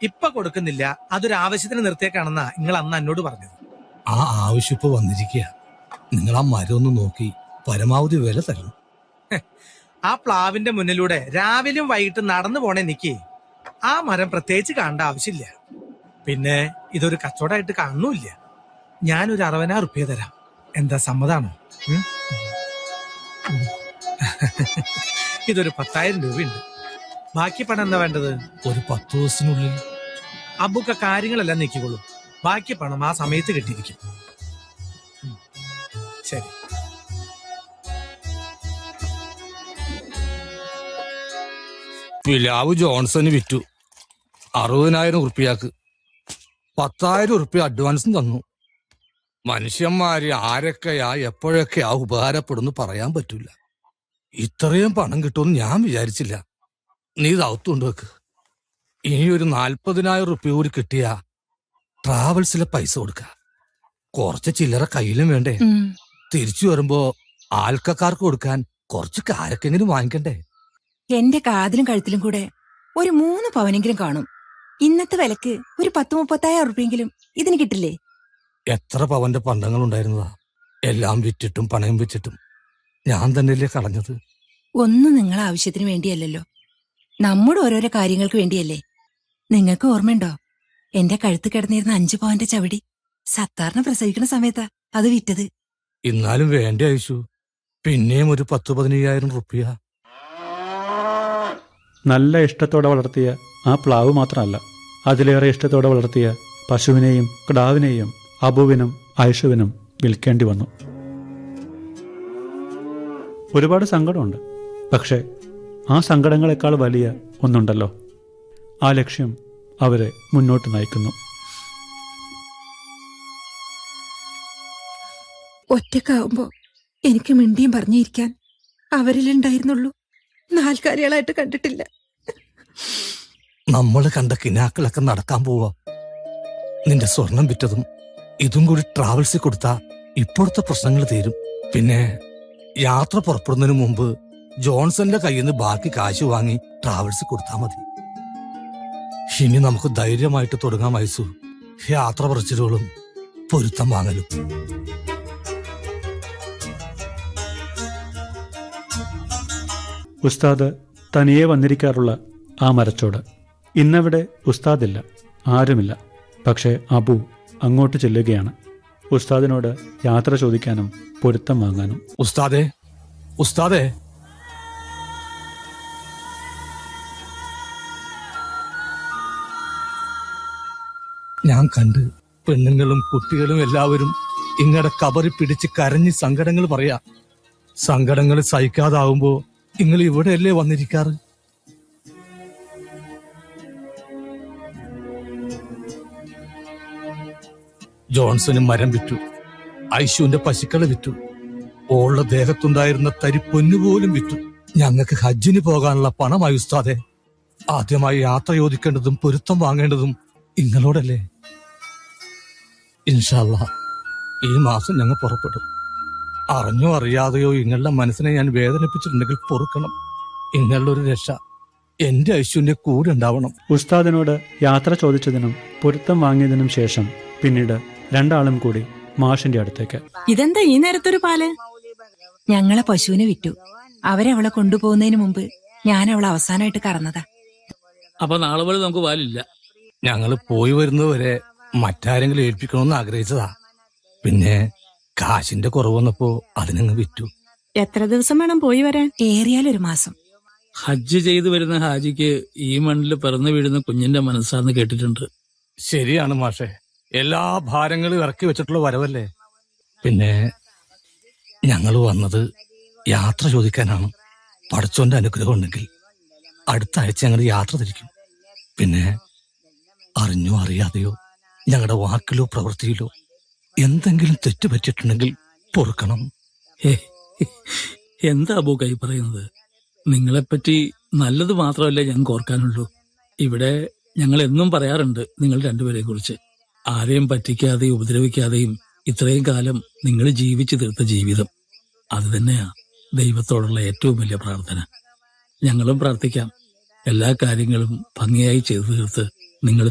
ഇപ്പൊ കൊടുക്കുന്നില്ല അതൊരു ആവശ്യത്തിന് നിർത്തിയേക്കാണെന്നാ നിങ്ങൾ അന്ന് എന്നോട് പറഞ്ഞത് ആ ആവശ്യം ഇപ്പൊ വന്നിരിക്കുക നിങ്ങൾ ആ മരം ഒന്ന് നോക്കി പരമാവധി വില തരണം ആ പ്ലാവിന്റെ മുന്നിലൂടെ രാവിലെയും വൈകിട്ടും നടന്നു പോണ എനിക്ക് ആ മരം പ്രത്യേകിച്ച് കാണേണ്ട ആവശ്യമില്ല പിന്നെ ഇതൊരു കച്ചവടമായിട്ട് കാണുന്നില്ല ഞാനൊരു അറുപതിനായിരം റുപ്യ തരാം എന്താ സമ്മതാണോ ഉം? ഉം. ഇതൊരു പത്തായിരം രൂപയുണ്ട് ബാക്കി പണം എന്താ വേണ്ടത് ഒരു പത്ത് ദിവസത്തിനുള്ളിൽ അബുക്ക കാര്യങ്ങളെല്ലാം നീക്കിക്കൊള്ളൂ ബാക്കി പണം ആ സമയത്ത് കിട്ടിയിരിക്കും ഉം. ശരി പിലാവ് ജോൺസന് വിറ്റു അറുപതിനായിരം ഉറുപ്പിയാക്ക് പത്തായിരം ഉറുപ്പ്യ അഡ്വാൻസും തന്നു മനുഷ്യന്മാര് ആരൊക്കെയാ എപ്പോഴൊക്കെയാ ഉപകാരപ്പെടുന്നു പറയാൻ പറ്റൂല ഇത്രയും പണം കിട്ടുമെന്ന് ഞാൻ വിചാരിച്ചില്ല നീ ഇത് അകത്തുകൊണ്ട് വെക്ക് ഇനി ഒരു നാൽപ്പതിനായിരം ഉറുപ്പ്യ കൂടി കിട്ടിയ ട്രാവൽസിലെ പൈസ കൊടുക്ക കുറച്ച് ചില്ലറ കയ്യിലും വേണ്ടേ ഉം. തിരിച്ചു വരുമ്പോ ആൽക്കക്കാർക്ക് കൊടുക്കാൻ കുറച്ച് കാരക്കെങ്കിലും വാങ്ങിക്കണ്ടേ എന്റെ കാതിലും കഴുത്തിലും കൂടെ ഒരു മൂന്ന് പവനെങ്കിലും കാണും ഇന്നത്തെ വിലക്ക് ഒരു പത്ത് മുപ്പത്തായിരം ഉറുപ്പിയെങ്കിലും ഇതിന് കിട്ടില്ലേ എത്ര പവന്റെ പണ്ടങ്ങൾ ഉണ്ടായിരുന്നതാ എല്ലാം വിറ്റിട്ടും പണയം വെച്ചിട്ടും ഞാൻ തന്നെയല്ലേ കളഞ്ഞത് ഒന്നും നിങ്ങളെ ആവശ്യത്തിന് വേണ്ടിയല്ലല്ലോ നമ്മുടെ ഓരോരോ കാര്യങ്ങൾക്ക് വേണ്ടിയല്ലേ നിങ്ങൾക്ക് ഓർമ്മയുണ്ടോ എന്റെ കഴുത്ത് കിടന്നിരുന്ന അഞ്ചു പവന്റെ ചവിടി സത്താറിനെ പ്രസവിക്കുന്ന സമയത്താ അത് വിറ്റത് എന്നാലും വേണ്ട അയച്ചു പിന്നെയും ഒരു പത്ത് പതിനയ്യായിരം റുപ്യ നല്ല ഇഷ്ടത്തോടെ വളർത്തിയ ആ പ്ലാവ് മാത്രമല്ല അതിലേറെ ഇഷ്ടത്തോടെ വളർത്തിയ പശുവിനെയും കിടാവിനെയും അബുവിനും ഐഷുവിനും വിൽക്കേണ്ടി വന്നു ഒരുപാട് സങ്കടമുണ്ട് പക്ഷേ ആ സങ്കടങ്ങളെക്കാൾ വലിയ ഒന്നുണ്ടല്ലോ ആ ലക്ഷ്യം അവരെ മുന്നോട്ട് നയിക്കുന്നു ഒറ്റക്കാവുമ്പോ എനിക്ക് മിണ്ടിയും പറഞ്ഞിരിക്കാൻ അവരിലുണ്ടായിരുന്നുള്ളൂ നാൽക്കാലികളായിട്ട് കണ്ടിട്ടില്ല നമ്മൾ കണ്ട കിനാക്കളൊക്കെ നടക്കാൻ പോവാ നിന്റെ സ്വർണം വിറ്റതും ഇതും കൂടി ട്രാവൽസിൽ കൊടുത്താ ഇപ്പോഴത്തെ പ്രശ്നങ്ങൾ തീരും പിന്നെ യാത്ര പുറപ്പെടുന്നതിന് മുമ്പ് ജോൺസന്റെ കയ്യിൽ നിന്ന് ബാക്കി കാശ് വാങ്ങി ട്രാവൽസിൽ കൊടുത്താൽ മതി ഇനി നമുക്ക് ധൈര്യമായിട്ട് തുടങ്ങാം വയസ്സു യാത്ര പറച്ചിലുകളും പൊരുത്തം വാങ്ങലും ഉസ്താദ് തനിയെ വന്നിരിക്കാറുള്ള ആ മരച്ചോട് ഇന്നവിടെ ഉസ്താദില്ല ആരുമില്ല പക്ഷേ അബു അങ്ങോട്ട് ചെല്ലുകയാണ് ഉസ്താദിനോട് യാത്ര ചോദിക്കാനും പൊരുത്തം വാങ്ങാനും ഉസ്താദേ ഉസ്താദേ ഞാൻ കണ്ട് പെണ്ണുങ്ങളും കുട്ടികളും എല്ലാവരും ഇങ്ങടെ കബറി പിടിച്ച് കരഞ്ഞ് സങ്കടങ്ങൾ പറയാ സങ്കടങ്ങൾ സഹിക്കാതാവുമ്പോ നിങ്ങൾ ഇവിടെയല്ലേ വന്നിരിക്കാറ് ജോൺസന് മരം വിറ്റു ഐശുവിന്റെ പശുക്കളെ വിറ്റു ഓളുടെ ദേഹത്തുണ്ടായിരുന്ന തരി പൊന്നുപോലും വിറ്റു ഞങ്ങൾക്ക് ഹജ്ജിന് പോകാനുള്ള പണമായി ഉസ്താദെ ആദ്യമായി യാത്ര ചോദിക്കേണ്ടതും പൊരുത്തം വാങ്ങേണ്ടതും നിങ്ങളോടല്ലേ ഇൻഷാല്ല ഈ മാസം ഞങ്ങൾ പുറപ്പെടും അറിഞ്ഞോ അറിയാതെയോ ഇങ്ങളുടെ മനസ്സിനെ ഞാൻ വേദനിപ്പിച്ചിട്ടുണ്ടെങ്കിൽ പൊറുക്കണം ഇങ്ങളുടെ ഒരു രക്ഷ എന്റെ ഐശ്വന്റെ കൂടെ ഉണ്ടാവണം ഉസ്താദിനോട് യാത്ര ചോദിച്ചതിനും പൊരുത്തം വാങ്ങിയതിനും ശേഷം പിന്നീട് രണ്ടാളും കൂടി മാഷിന്റെ അടുത്തേക്ക് ഇതെന്താ ഈ നേരത്തൊരു പാല് ഞങ്ങളെ പശുവിനെ വിറ്റു അവരവളെ കൊണ്ടുപോകുന്നതിന് മുമ്പ് ഞാൻ അവളെ അവസാനമായിട്ട് കറന്നതാ അപ്പൊ നാളെ മുതൽ നമുക്ക് പാലില്ല ഞങ്ങൾ പോയി വരുന്നതുവരെ മറ്റാരെങ്കിലും ഏൽപ്പിക്കണമെന്ന് ആഗ്രഹിച്ചതാ പിന്നെ കാശിന്റെ കുറവ് വന്നപ്പോ അതിനങ്ങ് വിറ്റു എത്ര ദിവസം വേണം പോയി വരാൻ ഏറിയാലൊരു മാസം ഹജ്ജ് ചെയ്തു വരുന്ന ഹാജിക്ക് ഈ മണ്ണിൽ പിറന്നു വീഴുന്ന കുഞ്ഞിന്റെ മനസ്സാന്ന് കേട്ടിട്ടുണ്ട് ശരിയാണ് മാഷെ എല്ലാ ഭാരങ്ങളും ഇറക്കി വെച്ചിട്ടുള്ള വരവല്ലേ പിന്നെ ഞങ്ങൾ വന്നത് യാത്ര ചോദിക്കാനാണ് പടച്ചോന്റെ അനുഗ്രഹം ഉണ്ടെങ്കിൽ അടുത്ത ആഴ്ച ഞങ്ങൾ യാത്ര തിരിക്കും പിന്നെ അറിഞ്ഞോ അറിയാതെയോ ഞങ്ങളുടെ വാക്കിലോ പ്രവൃത്തിയിലോ എന്തെങ്കിലും തെറ്റ് പറ്റിയിട്ടുണ്ടെങ്കിൽ പൊറുക്കണം ഹേ, എന്താ അബു കൈ പറയുന്നത് നിങ്ങളെപ്പറ്റി നല്ലത് മാത്രമല്ലേ ഞങ്ങൾക്ക് ഓർക്കാനുള്ളൂ ഇവിടെ ഞങ്ങൾ എന്നും പറയാറുണ്ട് നിങ്ങൾ രണ്ടുപേരെയും കുറിച്ച് ആരെയും പറ്റിക്കാതെയും ഉപദ്രവിക്കാതെയും ഇത്രയും കാലം നിങ്ങൾ ജീവിച്ചു തീർത്ത ജീവിതം അത് തന്നെയാ ദൈവത്തോടുള്ള ഏറ്റവും വലിയ പ്രാർത്ഥന ഞങ്ങളും പ്രാർത്ഥിക്കാം എല്ലാ കാര്യങ്ങളും ഭംഗിയായി ചെയ്തു തീർത്ത് നിങ്ങൾ